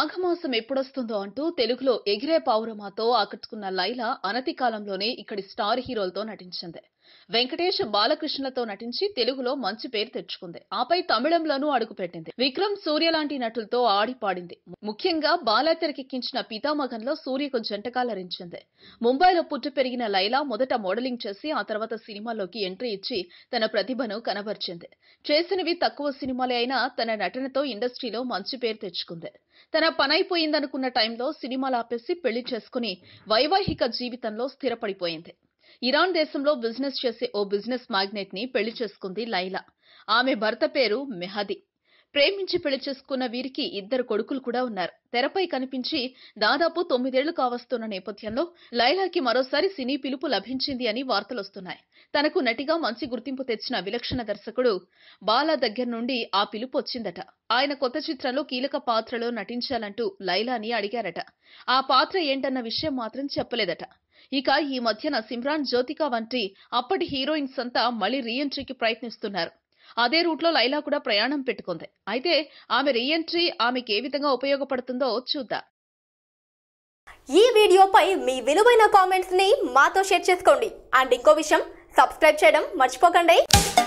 మాఘమాసం ఎప్పుడొస్తుందో అంటూ తెలుగులో ఎగిరే పావురమాతో ఆకట్టుకున్న లైలా అనతి కాలంలోనే ఇక్కడి స్టార్ హీరోలతో నటించింది వెంకటేష్ బాలకృష్ణలతో నటించి తెలుగులో మంచి పేరు తెచ్చుకుంది ఆపై తమిళంలోనూ అడుగుపెట్టింది విక్రమ్ సూర్య లాంటి నటులతో ఆడి పాడింది ముఖ్యంగా బాలా తెరకెక్కించిన పితామహంలో సూర్యకు జంటకాలరించింది ముంబైలో పుట్టి పెరిగిన లైలా మొదట మోడలింగ్ చేసి ఆ తర్వాత సినిమాలోకి ఎంట్రీ ఇచ్చి తన ప్రతిభను కనబర్చింది చేసినవి తక్కువ సినిమాలే అయినా తన నటనతో ఇండస్ట్రీలో మంచి పేరు తెచ్చుకుంది తన పనైపోయిందనుకున్న టైంలో సినిమాలు ఆపేసి పెళ్లి చేసుకుని వైవాహిక జీవితంలో స్థిరపడిపోయింది ఇరాన్ దేశంలో బిజినెస్ చేసే ఓ బిజినెస్ మాగ్నెట్ ని పెళ్లి చేసుకుంది లైలా ఆమె భర్త పేరు మెహదీ ప్రేమించి పెళ్లి చేసుకున్న వీరికి ఇద్దరు కొడుకులు కూడా ఉన్నారు తెరపై కనిపించి దాదాపు తొమ్మిదేళ్లు కావస్తున్న నేపథ్యంలో లైలాకి మరోసారి సినీ పిలుపు లభించింది అని వార్తలొస్తున్నాయి తనకు నటిగా మంచి గుర్తింపు తెచ్చిన విలక్షణ దర్శకుడు బాలా దగ్గర నుండి ఆ పిలుపు వచ్చిందట ఆయన కొత్త చిత్రంలో కీలక పాత్రలో నటించాలంటూ లైలాని అడిగారట ఆ పాత్ర ఏంటన్న విషయం మాత్రం చెప్పలేదట ఇక ఈ మధ్యన సిమ్రాన్ జ్యోతిక వంటి అప్పటి హీరోయిన్స్ అంతా మళ్ళీ రీఎంట్రీకి ప్రయత్నిస్తున్నారు అదే రూట్లో లైలా కూడా ప్రయాణం పెట్టుకుంది అయితే ఆమె రీఎంట్రీ ఆమెకి ఏ విధంగా ఉపయోగపడుతుందో చూద్దాం ఈ వీడియోపై మీ విలువైన కామెంట్స్ ని మాతో షేర్ చేసుకోండి అండ్ ఇంకో విషయం సబ్స్క్రైబ్ చేయడం మర్చిపోకండి